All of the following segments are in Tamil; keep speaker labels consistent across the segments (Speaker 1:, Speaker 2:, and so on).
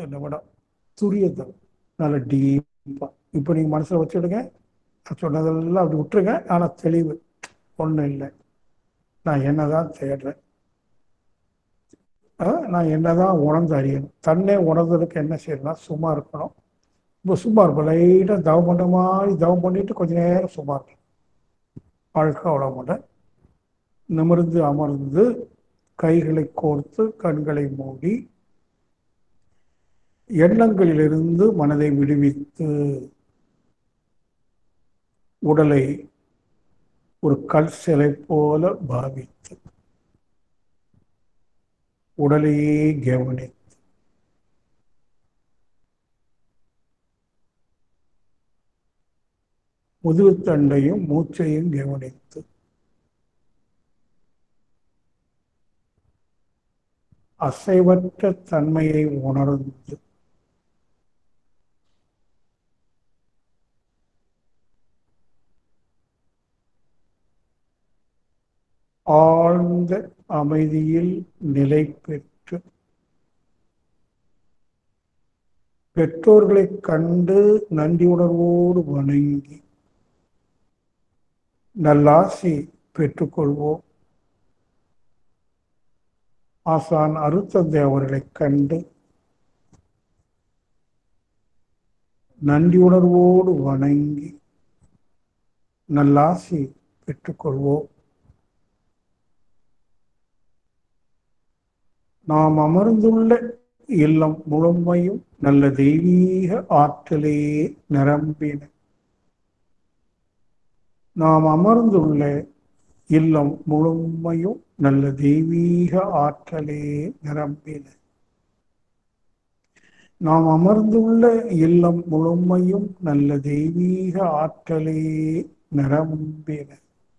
Speaker 1: நிமிடம் துரியதம் நல்ல டீப்பாக இப்போ நீங்கள் மனசில் வச்சுடுங்க நான் சொன்னதெல்லாம் அப்படி விட்டுருங்க ஆனால் தெளிவு ஒன்றும் இல்லை நான் என்னதான் தேடுறேன் ஆ, நான் என்னதான் உணர்ந்து அறியணும் தன்னை உணர்ந்ததுக்கு என்ன செய்யணும்னா சும்மா இருக்கணும் இப்போ சும்மா இருப்போம் லைட்டாக தவம் பண்ணுற மாதிரி தவம் பண்ணிட்டு கொஞ்ச நேரம் சும்மா இருக்கணும் அழகாக அவ்வளோ மாட்டேன் நிமிர்ந்து அமர்ந்து கைகளை கோர்த்து கண்களை மூடி எண்ணங்களிலிருந்து மனதை விடுவித்து உடலை ஒரு கல் சிலை போல பாவித்து உடலையே கவனித்து முதுகுத்தண்டையும் மூச்சையும் கவனித்து அசைவற்ற தன்மையை உணர்ந்து ஆழ்ந்த அமைதியில் நிலை பெற்று பெற்றோர்களைக் கண்டு நன்றியுணர்வோடு வணங்கி நல்லாசி பெற்றுக்கொள்வோம் ஆசான் அருத்தந்தை அவர்களைக் கண்டு நன்றியுணர்வோடு வணங்கி நல்லாசி பெற்றுக்கொள்வோம் நாம் அமர்ந்துள்ள இல்லம் முழுமையும் நல்ல தெய்வீக ஆற்றலே நிரம்பின நாம் அமர்ந்துள்ள இல்லம் முழுமையும் நல்ல தெய்வீக ஆற்றலே நிரம்பின நாம் அமர்ந்துள்ள இல்லம் முழுமையும் நல்ல தெய்வீக ஆற்றலே நிரம்பின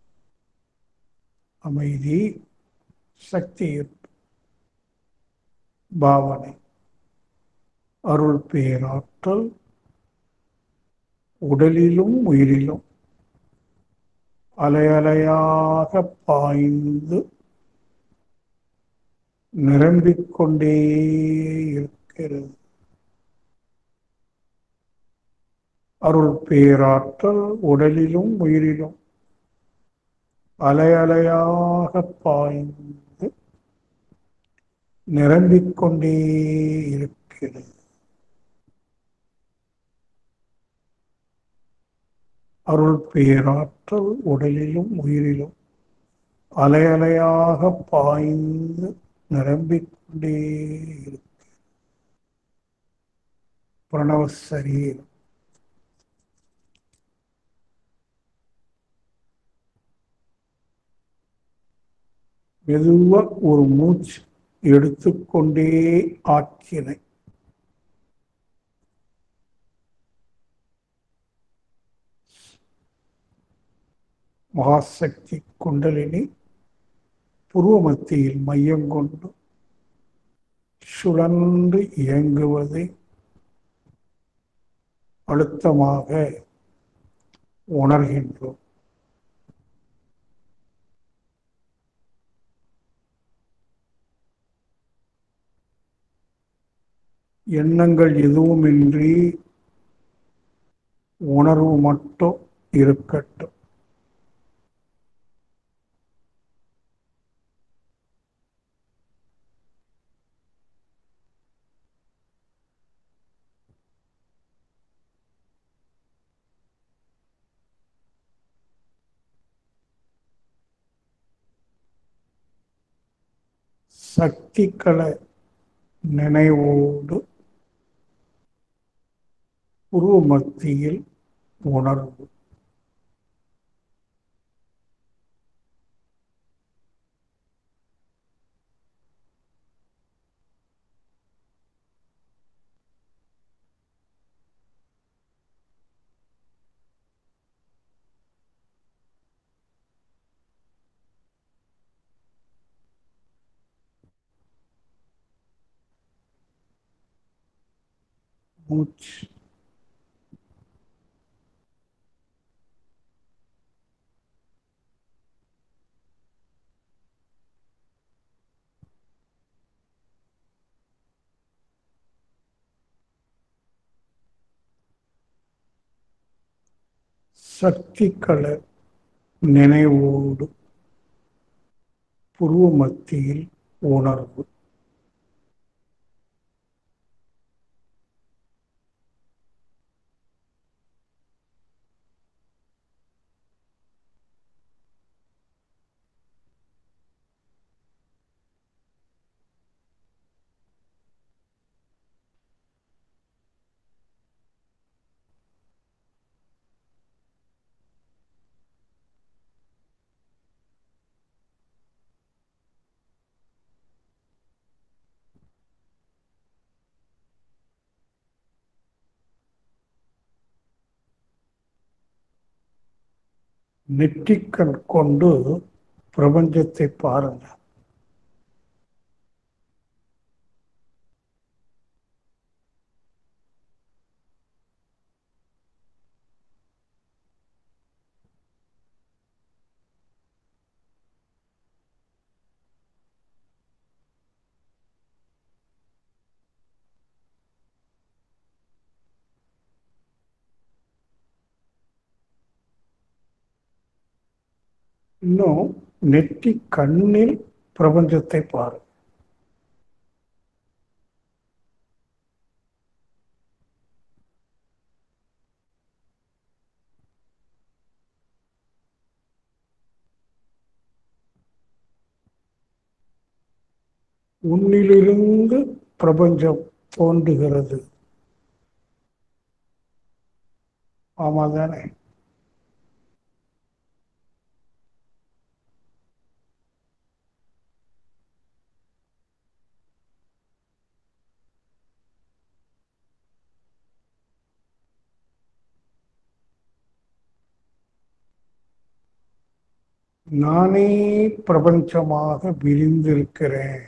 Speaker 1: அமைதி சக்தி ஈர்ப்பு பாவனை அருள் பேராற்றல் உடலிலும் உயிரிலும் அலையலையாக பாய்ந்து நிரம்பிக் கொண்டே இருக்கிறது அருள் பேராற்றல் உடலிலும் உயிரிலும் அலையலையாக பாய்ந்து நிரம்பிக் கொண்டே இருக்கிறது அருள் பேராற்றல் உடலிலும் உயிரிலும் அலை அலையாக பாய்ந்து நிரம்பிக் கொண்டே இருக்கு பிரணவ சரீரம் மெதுவா ஒரு மூச்சு எடுத்துக்கொண்டே ஆக்கினை மகாசக்தி குண்டலினி புருவ மத்தியில் மையம் கொண்டு சுழன்று இயங்குவதை அழுத்தமாக உணர்கின்றோம் எண்ணங்கள் எதுவுமின்றி உணர்வு மட்டும் இருக்கட்டும் சக்திகளை நினைவோடு உருவ மத்தியில் உணர்வு மூச்சு சக்திகளை நினைவோடு புருவ மத்தியில் உணர்வு நெற்றிக்கண் கொண்டு பிரபஞ்சத்தை பாருங்க இன்னும் நெற்றி கண்ணில் பிரபஞ்சத்தை பாரு உன்னிலிருந்து பிரபஞ்சம் தோன்றுகிறது ஆமாதானே நானே பிரபஞ்சமாக விரிந்திருக்கிறேன்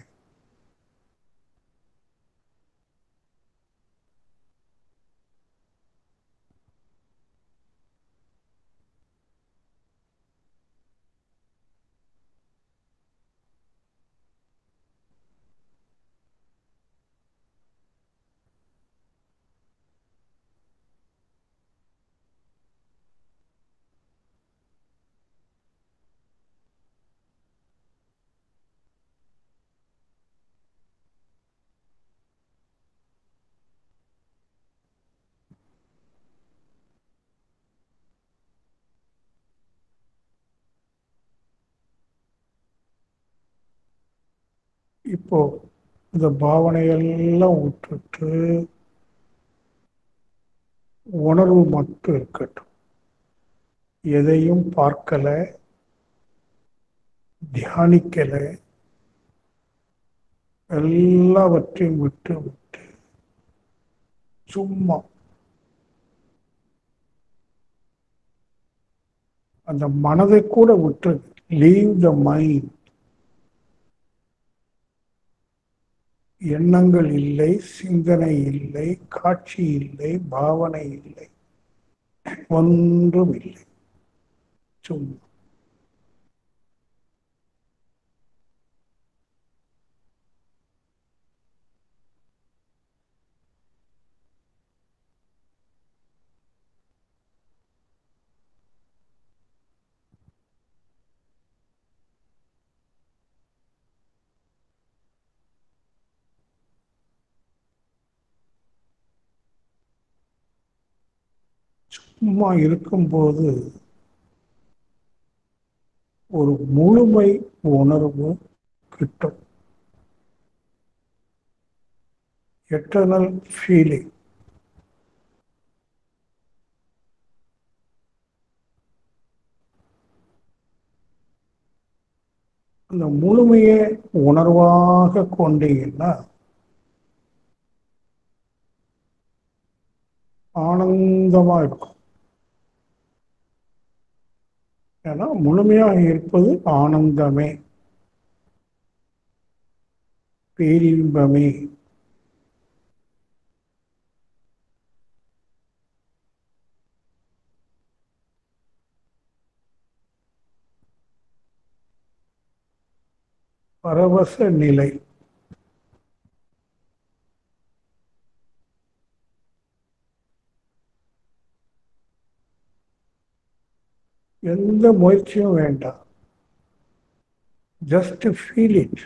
Speaker 1: இப்போ இந்த பாவனையெல்லாம் விட்டுட்டு உணர்வு மட்டும் இருக்கட்டும் எதையும் பார்க்கல தியானிக்கல எல்லாவற்றையும் விட்டு விட்டு சும்மா அந்த மனதை கூட விட்டு லீவ் த மைண்ட் எண்ணங்கள் இல்லை சிந்தனை இல்லை காட்சி இல்லை பாவனை இல்லை ஒன்றும் இல்லை சும்மா சும்மா இருக்கும்போது ஒரு முழுமை உணர்வு கிட்டும் எட்டர்னல் ஃபீலிங் அந்த முழுமையை உணர்வாக கொண்டீங்கன்னா ஆனந்தமா இருக்கும் ஏன்னா முழுமையாக இருப்பது ஆனந்தமே பேரின்பமே பரவச நிலை எந்த முயற்சியும் வேண்டாம் ஜஸ்ட் ஃபீல் இட்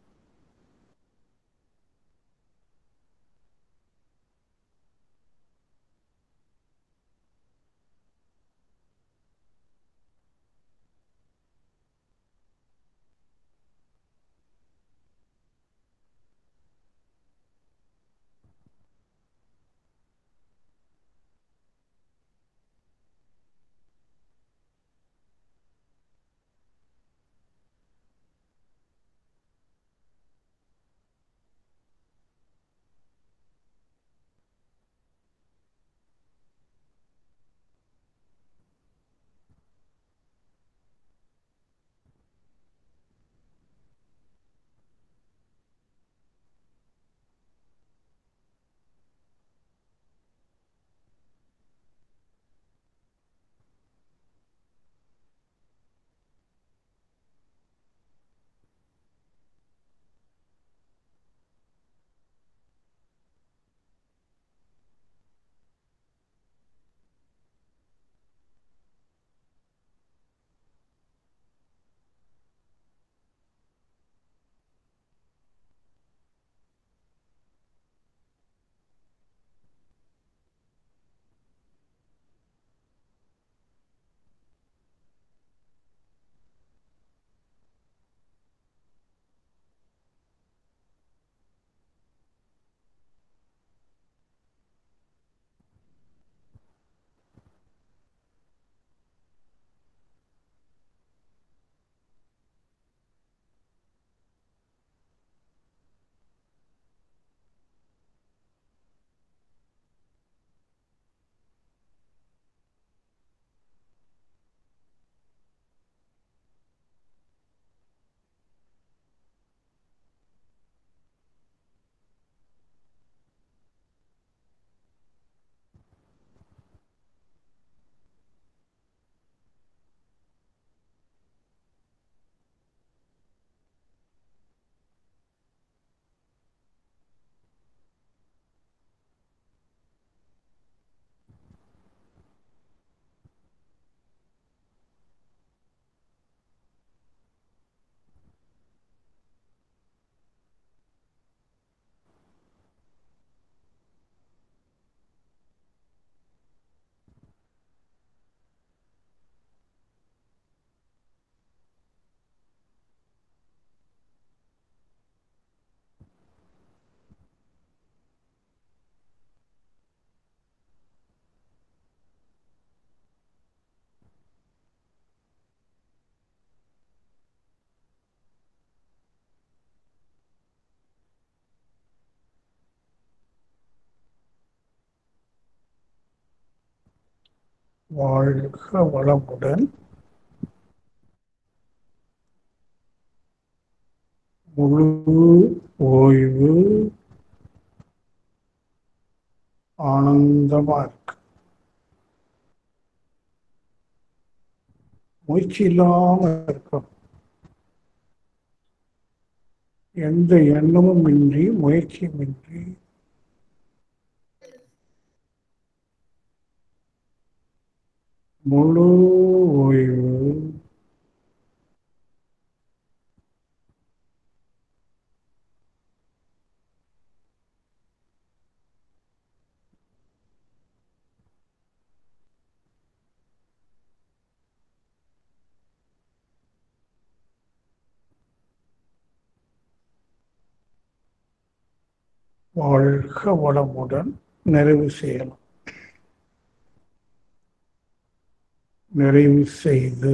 Speaker 1: வாழ்க வளமுடன் முழு ஓய்வு ஆனந்தமா இருக்கு முயற்சி இல்லாம இருக்கும் எந்த எண்ணமும் இன்றி முயற்சியும் இன்றி முழு ஓய்வு வாழ்க வளமுடன் நிறைவு செய்யலாம் நிறைவு செய்து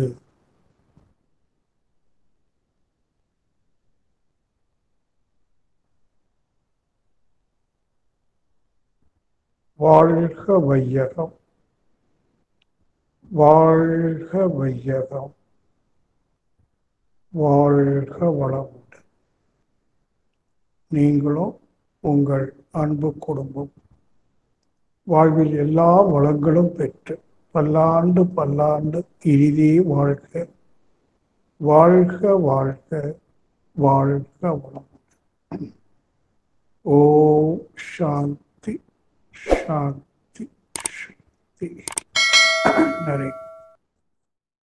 Speaker 1: வாழ்க வையகம் வாழ்க வையகம் வாழ்க வளமுடன் நீங்களும் உங்கள் அன்பு குடும்பம் வாழ்வில் எல்லா வளங்களும் பெற்று பல்லாண்டு பல்லாண்டு இனிதே வாழ்க வாழ்க வாழ்க வாழ்க வளம் ஓ சாந்தி சாந்தி சாந்தி நரே